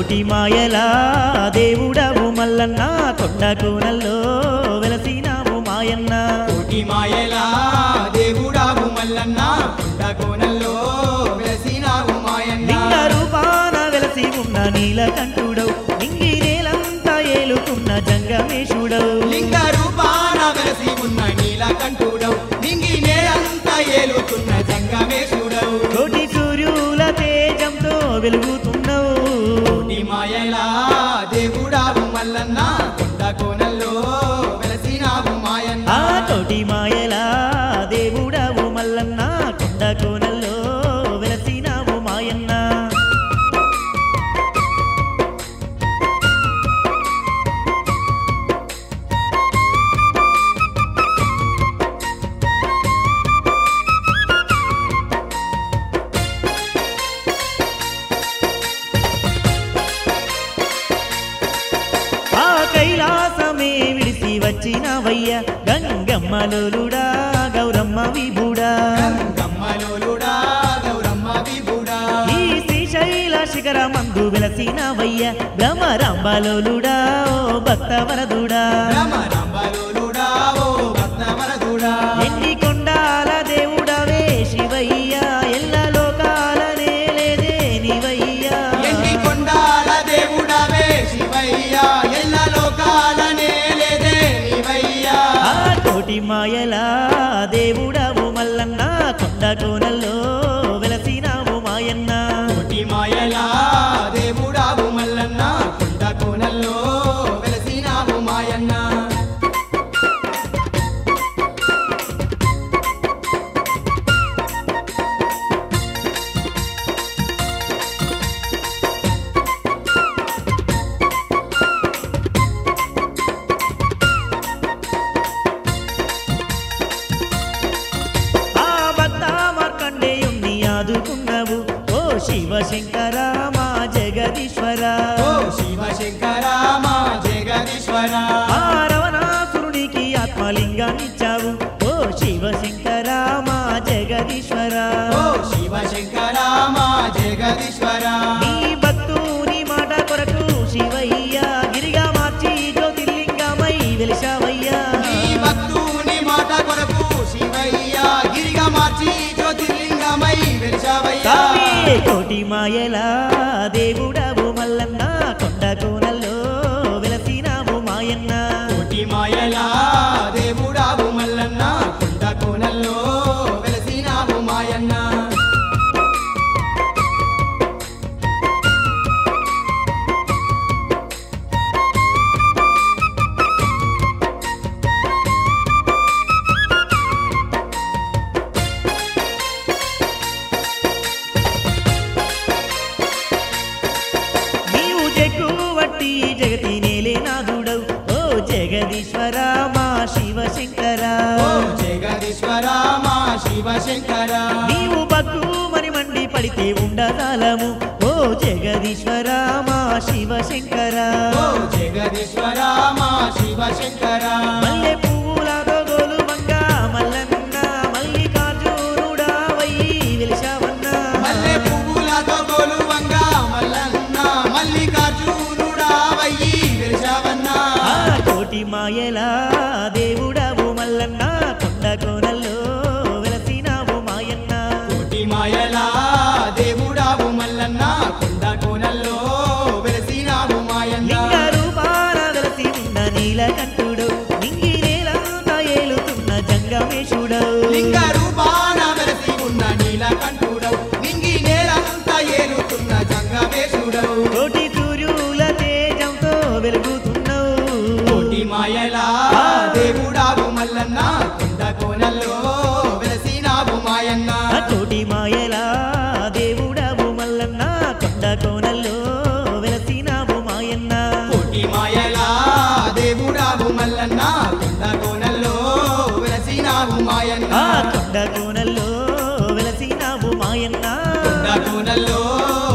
కోటి మాయలా దేవుడవు మల్లన్న కొండ కోనల్లో వెలసినావు మాయన్న కోటి మాయలా దేవుడావు మల్లన్న కొండ కోనల్లో వెలసినావు మాయన్న లింగ రూపాన వెలసి ఉన్న నీలకంఠుడవు నింగి నేలంతా ఏలుకున్న జంగమేశుడవు లింగ రూపాన వెలసి ఉన్న నీలకంఠుడవు నింగి నేలంతా ఏలుతున్న జంగమేశుడవు కోటి సూర్యుల తేజంతో వెలుగుతున్నావు కోటి మాయలా దేవుడావు మల్లన్న కొండ కోనల్లో వెలసినావు మాయన్న ఆ కోటి మాయలా దేవుడవు మల్లన్న కొండ కోనల్లో వెలసినావు మాయన్న ఆ కైలాసమే విడిసి వచ్చినవయ్య గంగమ్మలుడా గౌరమ్మ విభుడా గమ్మలోలుడా గౌరమ్మ విభుడా ఈ శ్రీశైల శిఖర మందు వెలసినవయ్య భ్రమరంబలుడా ఓ భక్తవరదుడా రమ రంబలోలుడా ఓ భక్తవరదుడా ఎన్ని కొండాల దేవుడవే శివయ్య ఎల్ల లోకాల నేలేదే నీవయ్యా ఎన్ని కొండాల దేవుడవే శివయ్య ఎల్ల లోకాల నేలేదే నీవయ్యా ఆ కోటి మాయలా దేవుడవు మల్లన్న కొండ కోనల్లో వెలసినావు మాయన్న కోటి మాయలా దేవుడావు మల్లన్న కొండ కోనల్లో వెలసినావు మాయన్న ఆ భక్త మార్కండేయుణ్ణి ఆదుకున్నావు ఓ శివ శంకర మా జగదీశ్వర ఓ శివ శంకర మా జగదీశ్వర ఆ రవణాసురునికి ఆత్మలింగాన్నిచ్చావు ఓ శివ శంకర మా జగదీశ్వర ఓ శివ శంకర మా జగదీశ్వర నీ భక్తుని మాట కొరకు శివయ్య గిరిగా మార్చి జ్యోతిర్లింగమై వెలిశావయ్యా నీ భక్తుని మాట కొరకు శివయ్య గిరిగా మార్చి జ్యోతిర్లింగమై వెలిశావయ్యా స్వామి కోటి మాయలా దేవుడవు మల్లన్న కొండ కోనల్లో వెలసినావు మాయన్న కోటి మాయలా దేవుడావు మల్లన్న కొండ కోనల్లో వెలసినావు మాయన్న నీవు జగ్గు వట్టి జగతి నేలే నాదుడవు ఓ జగదీశ్వర మా శివ శంకర ఓ జగదీశ్వర మా శివ శంకర నీవు భక్తు మరి మండి పడితే ఉండదాలము ఓ జగదీశ్వర మా శివ శంకర ఓ జగదీశ్వర మా శివ శంకర మల్లె పువ్వులతో గోలు మంగ మల్లన్న మల్లికార్జునుడా వయ్యి వెలిశావన్నా మల్లె పువ్వులతో గోలువంగ మల్లన్న మల్లికార్జునుడా వయ్యి వెలిశావన్నా ఆ కోటి మాయలా దేవుడవు మల్లన్న కొండ కోనల్లో వెలసినావు మాయన్న కోటి మాయలా దేవుడావు మల్లన్న కొండ కోనల్లో వెలసినావు మాయన్న లింగ రూపాన వెలసి ఉన్న నీలకంఠుడు నింగి నేలంతా ఏలుతున్న జంగమేశుడు లింగ రూపాన వెలసి ఉన్న నీలకంఠుడవు నింగి నేలంతా ఏలుతున్న జంగమేశుడవు కోటి సూర్యుల తేజంతో వెలుగుతున్నావు కోటి మాయలా దేవుడావు మల్లన్న కొండ కోనల్లో వెలసినావు మాయన్న ఆ కోటి మాయలా దేవుడవు మల్లన్న కొండ కోనల్లో వెలసినావు మాయన్న కోటి మాయలా దేవుడావు మల్లన్న కొండ కోనల్లో వెలసినావు మాయన్న ఆ కొండ కోనల్లో వెలసినావు మాయన్న కొండ కోనల్లో